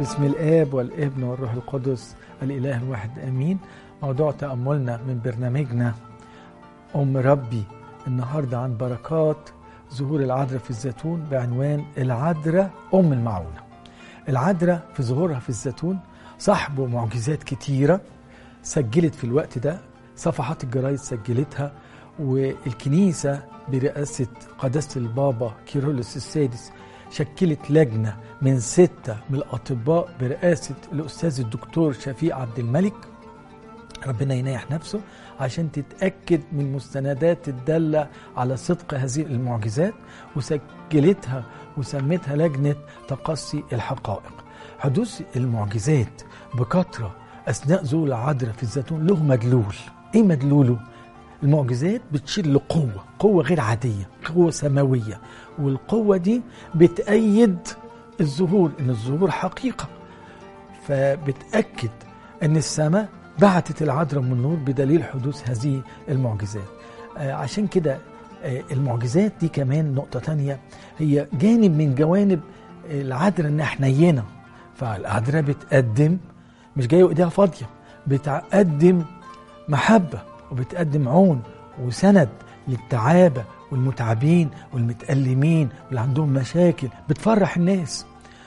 باسم الآب والابن والروح القدس الإله الواحد آمين موضوع تأملنا من برنامجنا أم ربي النهاردة عن بركات ظهور العذراء في الزيتون بعنوان العذراء أم المعونة العذراء في ظهورها في الزيتون صاحبه معجزات كتيرة سجلت في الوقت ده صفحات الجرايد سجلتها والكنيسة برئاسة قداسة البابا كيرلس السادس شكلت لجنة من ستة من الأطباء برئاسة الأستاذ الدكتور شفيق عبد الملك ربنا ينيح نفسه عشان تتأكد من المستندات الدالة على صدق هذه المعجزات وسجلتها وسمتها لجنة تقصي الحقائق حدوث المعجزات بكثرة أثناء ظهور العذراء في الزيتون له مدلول إيه مدلوله؟ المعجزات بتشير لقوة قوة غير عادية قوة سماوية والقوة دي بتأيد الظهور إن الظهور حقيقة فبتأكد أن السماء بعتت العذراء من النور بدليل حدوث هذه المعجزات آه عشان كده آه المعجزات دي كمان نقطة تانية هي جانب من جوانب العذراء انها حنينة فالعذراء بتقدم مش جاية ايديها فاضية بتقدم محبة وبتقدم عون وسند للتعابة والمتعبين والمتألمين واللي عندهم مشاكل بتفرح الناس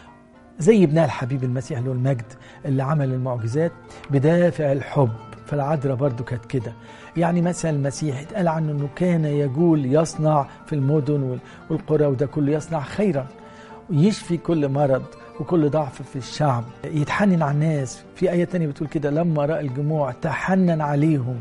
زي ابنها الحبيب المسيح له المجد اللي عمل المعجزات بدافع الحب فالعذراء برضو كانت كده يعني مثلا المسيح اتقال عنه انه كان يجول يصنع في المدن والقرى وده كله يصنع خيرا ويشفي كل مرض وكل ضعف في الشعب يتحنن على الناس في آية تانية بتقول كده لما رأى الجموع تحنن عليهم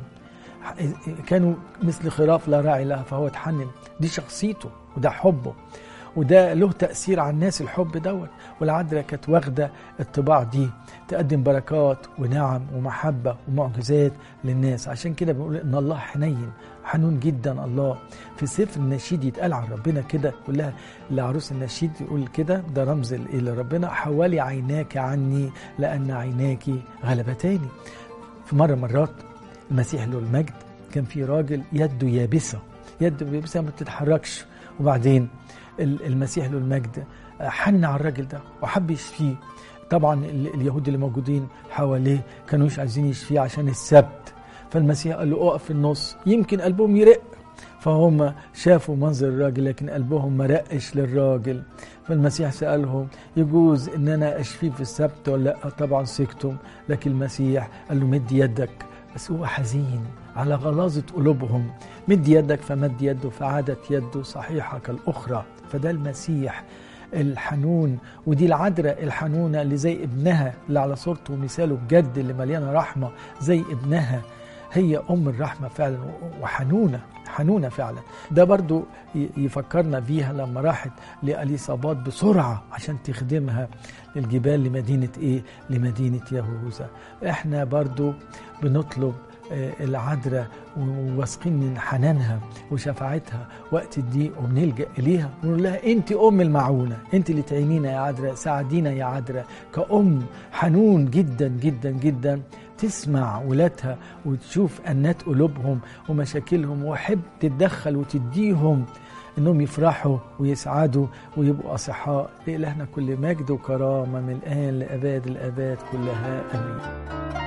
كانوا مثل خراف لا راعي لها فهو اتحنن دي شخصيته وده حبه وده له تأثير على الناس الحب دوت والعذراء كانت واخدة الطباع دي تقدم بركات ونعم ومحبة ومعجزات للناس عشان كده بنقول إن الله حنين حنون جدا الله في سفر النشيد يتقال عن ربنا كده يقول لها لعروس النشيد يقول كده ده رمز إلى ربنا حوالي عيناك عني لأن عيناك غلبتاني في مرة مرات المسيح له المجد كان في راجل يده يابسة يده يابسة ما بتتحركش وبعدين المسيح له المجد حن على الراجل ده وحب يشفيه طبعا اليهود اللي موجودين حواليه كانوا مش عايزين يشفيه عشان السبت فالمسيح قال له اقف في النص يمكن قلبهم يرق فهم شافوا منظر الراجل لكن قلبهم ما رقش للراجل فالمسيح سألهم يجوز ان انا اشفيه في السبت ولا لا طبعا سكتم لكن المسيح قال له مد يدك بس هو حزين على غلاظة قلوبهم مد يدك فمد يده فعادت يده صحيحة كالأخرى فده المسيح الحنون ودي العذراء الحنونة اللي زي ابنها اللي على صورته ومثاله بجد اللي مليانة رحمة زي ابنها هي أم الرحمة فعلا وحنونة حنونة فعلا ده برضو يفكرنا بيها لما راحت لأليصابات بسرعة عشان تخدمها للجبال لمدينة إيه؟ لمدينة يهوذا إحنا برضو بنطلب العذراء وواثقين من حنانها وشفاعتها وقت الضيق وبنلجا اليها ونقول لها انت ام المعونه انت اللي تعينينا يا عذراء ساعدينا يا عذراء كأم حنون جدا جدا جدا تسمع ولادها وتشوف أنات قلوبهم ومشاكلهم وحب تتدخل وتديهم انهم يفرحوا ويسعدوا ويبقوا اصحاء لالهنا كل مجد وكرامه من الان لاباد الاباد كلها امين